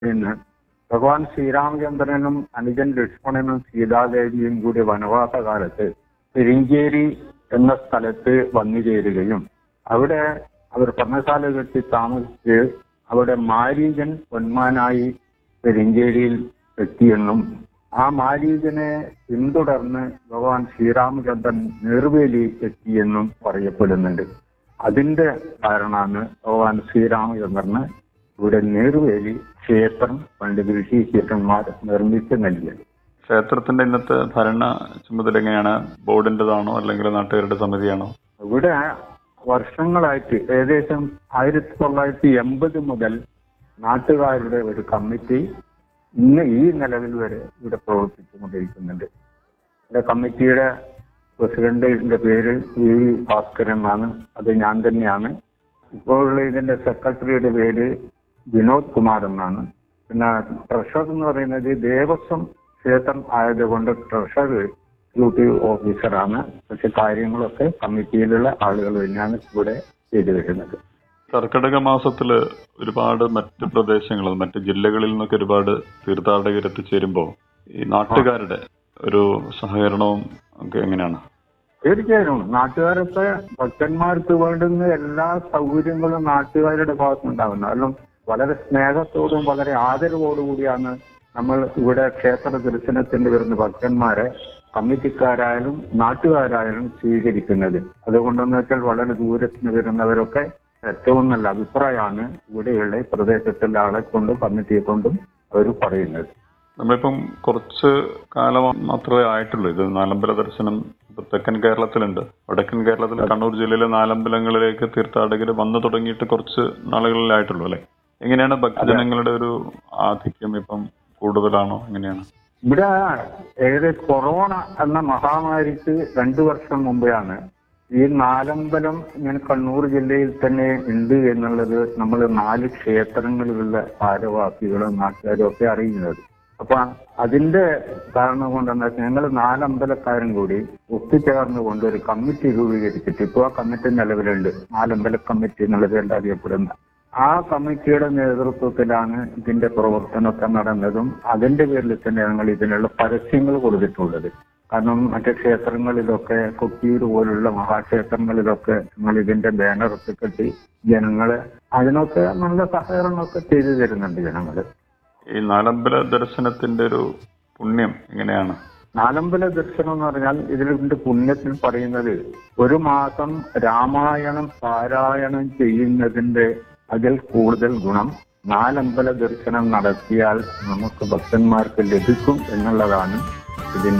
പിന്നെ ഭഗവാൻ ശ്രീരാമചന്ദ്രനും അനുജൻ ലക്ഷ്മണനും സീതാദേവിയും കൂടി വനവാസ കാലത്ത് പെരിഞ്ചേരി എന്ന സ്ഥലത്ത് വന്നു ചേരുകയും അവിടെ അവർ പർണശാല കെട്ടി താമസിച്ച് അവിടെ മാരീജൻ പൊന്മാനായി പെരിഞ്ചേരിയിൽ എത്തിയെന്നും ആ മാരീജനെ പിന്തുടർന്ന് ഭഗവാൻ ശ്രീരാമചന്ദ്രൻ നേർവേലി എത്തിയെന്നും പറയപ്പെടുന്നുണ്ട് അതിന്റെ കാരണമാണ് ഭഗവാൻ ശ്രീരാമചന്ദ്രന് ഇവിടെ നേർവേലി ക്ഷേത്രം പണ്ഡിത ഋഷീശ്വരന്മാർ നിർമ്മിച്ച് നൽകിയത് ക്ഷേത്രത്തിന്റെ ഇന്നത്തെ ഭരണ ചുമതല എങ്ങനെയാണ് ബോർഡിന്റേതാണോ അല്ലെങ്കിൽ നാട്ടുകാരുടെ സമിതിയാണോ ഇവിടെ വർഷങ്ങളായിട്ട് ഏകദേശം ആയിരത്തി തൊള്ളായിരത്തി എൺപത് മുതൽ നാട്ടുകാരുടെ ഒരു കമ്മിറ്റി ഇന്ന് ഈ നിലവിൽ വരെ ഇവിടെ പ്രവർത്തിച്ചുകൊണ്ടിരിക്കുന്നുണ്ട് ഇവിടെ കമ്മിറ്റിയുടെ പ്രസിഡന്റിന്റെ പേര് വി വി ഭാസ്കരൻ എന്നാണ് അത് ഞാൻ തന്നെയാണ് ഇപ്പോഴുള്ള ഇതിന്റെ സെക്രട്ടറിയുടെ പേര് വിനോദ് കുമാർ എന്നാണ് പിന്നെ ട്രഷറർ എന്ന് പറയുന്നത് ദേവസ്വം ക്ഷേത്രം ആയതുകൊണ്ട് ട്രഷറർ എക്സിക്യൂട്ടീവ് ഓഫീസറാണ് പക്ഷെ കാര്യങ്ങളൊക്കെ കമ്മിറ്റിയിലുള്ള ആളുകൾ തന്നെയാണ് ഇവിടെ ചെയ്തു വരുന്നത് കർക്കിടക മാസത്തില് ഒരുപാട് മറ്റ് പ്രദേശങ്ങളിൽ മറ്റ് ജില്ലകളിൽ നിന്നൊക്കെ ഒരുപാട് തീർത്ഥാടകർ എത്തിച്ചേരുമ്പോൾ ഈ നാട്ടുകാരുടെ ഒരു സഹകരണവും ഒക്കെ എങ്ങനെയാണ് തീർച്ചയായും നാട്ടുകാരൊക്കെ ഭക്തന്മാർക്ക് വേണ്ടുന്ന എല്ലാ സൗകര്യങ്ങളും നാട്ടുകാരുടെ ഭാഗത്തുനിന്നുണ്ടാകുന്നു കാരണം വളരെ സ്നേഹത്തോടും വളരെ ആദരവോടും കൂടിയാണ് നമ്മൾ ഇവിടെ ക്ഷേത്ര ദർശനത്തിന് വരുന്ന ഭക്തന്മാരെ കമ്മിറ്റിക്കാരായാലും നാട്ടുകാരായാലും സ്വീകരിക്കുന്നത് അതുകൊണ്ടെന്ന് വെച്ചാൽ വളരെ ദൂരത്തിന് വരുന്നവരൊക്കെ ഏറ്റവും നല്ല അഭിപ്രായമാണ് ഇവിടെയുള്ള ഈ പ്രദേശത്തുള്ള ആളെ കൊണ്ടും കമ്മിറ്റിയെ കൊണ്ടും അവർ പറയുന്നത് നമ്മളിപ്പം കുറച്ച് കാലം മാത്രമേ ആയിട്ടുള്ളൂ ഇത് നാലമ്പല ദർശനം ഇപ്പൊ തെക്കൻ കേരളത്തിലുണ്ട് വടക്കൻ കേരളത്തിൽ കണ്ണൂർ ജില്ലയിലെ നാലമ്പലങ്ങളിലേക്ക് തീർത്ഥാടകർ വന്നു തുടങ്ങിയിട്ട് കുറച്ച് നാളുകളിലായിട്ടുള്ളൂ അല്ലെ എങ്ങനെയാണ് ഭക്തജനങ്ങളുടെ ഒരു ആധിക്യം ഇപ്പം കൂടുതലാണോ എങ്ങനെയാണ് ഇവിടെ ഏകദേശം കൊറോണ എന്ന മഹാമാരിക്ക് രണ്ടു വർഷം മുമ്പെയാണ് ഈ നാലമ്പലം ഇങ്ങനെ കണ്ണൂർ ജില്ലയിൽ തന്നെ ഉണ്ട് എന്നുള്ളത് നമ്മൾ നാല് ക്ഷേത്രങ്ങളിലുള്ള ഭാരവാസികളും നാട്ടുകാരും ഒക്കെ അറിയുന്നത് അപ്പൊ അതിന്റെ കാരണം കൊണ്ടെന്ന് വെച്ചാൽ ഞങ്ങൾ നാലമ്പലക്കാരും കൂടി ഒത്തുചേർന്നുകൊണ്ട് ഒരു കമ്മിറ്റി രൂപീകരിച്ചിട്ട് ഇപ്പോൾ ആ കമ്മിറ്റി നിലവിലുണ്ട് നാലമ്പല കമ്മിറ്റി എന്നുള്ള പേരിൽ അറിയപ്പെടുന്ന ആ കമ്മിറ്റിയുടെ നേതൃത്വത്തിലാണ് ഇതിന്റെ പ്രവർത്തനമൊക്കെ നടന്നതും അതിന്റെ പേരിൽ തന്നെ ഞങ്ങൾ ഇതിനുള്ള പരസ്യങ്ങൾ കൊടുത്തിട്ടുള്ളത് കാരണം മറ്റു ക്ഷേത്രങ്ങളിലൊക്കെ കൊട്ടിയൂർ പോലുള്ള മഹാക്ഷേത്രങ്ങളിലൊക്കെ ഞങ്ങൾ ഇതിന്റെ ബാനറൊക്കെ കെട്ടി ജനങ്ങളെ അതിനൊക്കെ നല്ല സഹകരണമൊക്കെ ചെയ്തു തരുന്നുണ്ട് ജനങ്ങള് ഈ നാലമ്പല ദർശനത്തിന്റെ ഒരു പുണ്യം എങ്ങനെയാണ് നാലമ്പല ദർശനം എന്ന് പറഞ്ഞാൽ ഇതിന്റെ പുണ്യത്തിൽ പറയുന്നത് ഒരു മാസം രാമായണം പാരായണം ചെയ്യുന്നതിന്റെ അതിൽ കൂടുതൽ ഗുണം നാലമ്പല ദർശനം നടത്തിയാൽ നമുക്ക് ഭക്തന്മാർക്ക് ലഭിക്കും എന്നുള്ളതാണ് ഇതിന്റെ